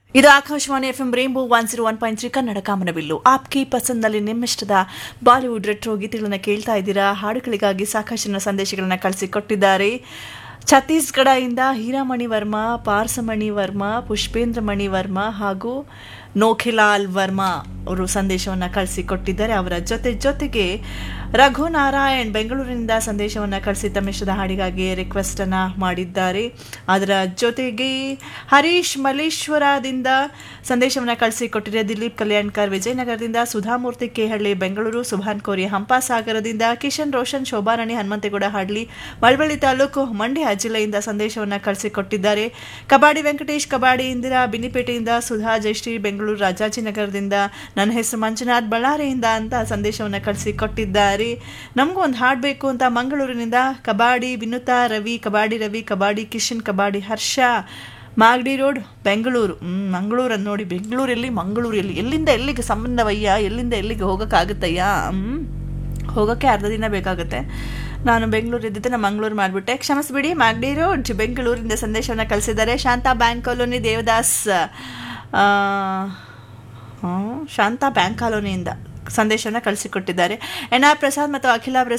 ಇದು Akashvani F M Rainbow one zero one point three Kannada ಕಾಮನಬಿಲ್ಲು ಆಪ್ಕಿ ಪಸಂದ್ನಲ್ಲಿ ನಿಮ್ಮಿಷ್ಟದ ಬಾಲಿವುಡ್ ರೆಟ್ರೋ ಗೀತೆಗಳನ್ನ ಕೇಳ್ತಾ ಇದ್ದೀರಾ ಹಾಡುಗಳಿಗಾಗಿ ಸಾಕಷ್ಟು ಜನ ಸಂದೇಶಗಳನ್ನ ಕಳಿಸಿಕೊಟ್ಟಿದ್ದಾರೆ ಛತ್ತೀಸ್ಗಢದಿಂದ ಹೀರಾಮಣಿ ವರ್ಮಾ ಪಾರ್ಸಮಣಿ ವರ್ಮಾ ಪುಷ್ಪೇಂದ್ರ ಮಣಿ ವರ್ಮಾ ಹಾಗೂ ನೋಖಿಲಾಲ್ ವರ್ಮಾ ಅವರು ಸಂದೇಶವನ್ನು ಕಳಿಸಿಕೊಟ್ಟಿದ್ದಾರೆ ಅವರ ಜೊತೆ ಜೊತೆಗೆ ರಘುನಾರಾಯಣ್ ಬೆಂಗಳೂರಿನಿಂದ ಸಂದೇಶವನ್ನು ಕಳಿಸಿ ತಮ್ಮಿಷ್ಟದ ಹಾಡಿಗಾಗಿ ರಿಕ್ವೆಸ್ಟ್ ಅನ್ನ ಮಾಡಿದ್ದಾರೆ ಅದರ ಜೊತೆಗೆ ಹರೀಶ್ ಮಲ್ಲೇಶ್ವರದಿಂದ ಸಂದೇಶವನ್ನು ಕಳಿಸಿಕೊಟ್ಟಿದ್ದಾರೆ ದಿಲೀಪ್ ಕಲ್ಯಾಣ್ಕರ್ ವಿಜಯನಗರದಿಂದ ಸುಧಾಮೂರ್ತಿ ಕೇಹಳ್ಳಿ ಬೆಂಗಳೂರು ಸುಭಾನ್ ಕೋರಿ ಹಂಪಾಸಾಗರದಿಂದ ಕಿಶನ್ ರೋಷನ್ ಶೋಭಾರಾಣಿ ಹನುಮಂತೇಗೌಡ ಹಾಡ್ಲಿ ಮಳವಳ್ಳಿ ತಾಲೂಕು ಮಂಡ್ಯ ಜಿಲ್ಲೆಯಿಂದ ಸಂದೇಶವನ್ನು ಕಳಿಸಿಕೊಟ್ಟಿದ್ದಾರೆ ಕಬಾಡಿ ವೆಂಕಟೇಶ್ ಕಬಾಡಿ ಇಂದಿರಾ ಬಿನಿಪೇಟೆಯಿಂದ ಸುಧಾ ಜಯಶ್ರೀ ಬೆಂಗಳೂರು ರಾಜಾಜಿನಗರದಿಂದ ನನ್ನ ಹೆಸರು ಮಂಜುನಾಥ್ ಬಳ್ಳಾರಿಯಿಂದ ಅಂತ ಸಂದೇಶವನ್ನು ಕಳಿಸಿಕೊಟ್ಟಿದ್ದಾರೆ ನಮಗೂ ಒಂದು ಹಾಡು ಬೇಕು ಅಂತ ಮಂಗಳೂರಿನಿಂದ ಕಬಾಡಿ ವಿನುತಾ ರವಿ ಕಬಾಡಿ ರವಿ ಕಬಾಡಿ ಕಿಶನ್ ಕಬಾಡಿ ಹರ್ಷ ಮಾಗಡಿ ರೋಡ್ ಬೆಂಗಳೂರು ಹ್ಮ್, ಮಂಗಳೂರನ್ನು ನೋಡಿ ಬೆಂಗಳೂರಲ್ಲಿ ಮಂಗಳೂರಲ್ಲಿ ಎಲ್ಲಿಂದ ಎಲ್ಲಿಗೆ ಸಂಬಂಧವಯ್ಯ ಎಲ್ಲಿಂದ ಎಲ್ಲಿಗೆ ಹೋಗೋಕ್ಕಾಗುತ್ತಯ್ಯ ಹ್ಮ್ ಹೋಗೋಕ್ಕೆ ಅರ್ಧ ದಿನ ಬೇಕಾಗುತ್ತೆ ನಾನು ಬೆಂಗಳೂರು ಇದ್ದಿದ್ದೆ ನಾನು ಮಂಗಳೂರು ಮಾಡಿಬಿಟ್ಟೆ ಕ್ಷಮಿಸ್ಬಿಡಿ ಮಾಗಡಿ ರೋಡ್ ಬೆಂಗಳೂರಿಂದ ಸಂದೇಶವನ್ನು ಕಳಿಸಿದ್ದಾರೆ ಶಾಂತಾ ಬ್ಯಾಂಕ್ ಕಾಲೋನಿ ದೇವದಾಸ್ ಆ, ಹ್ಮ್, ಶಾಂತಾ ಬ್ಯಾಂಕ್ ಕಾಲೋನಿಯಿಂದ ಸಂದೇಶವನ್ನು ಕಳಿಸಿಕೊಟ್ಟಿದ್ದಾರೆ ಎನ್ ಆರ್ ಪ್ರಸಾದ್ ಮತ್ತು ಅಖಿಲ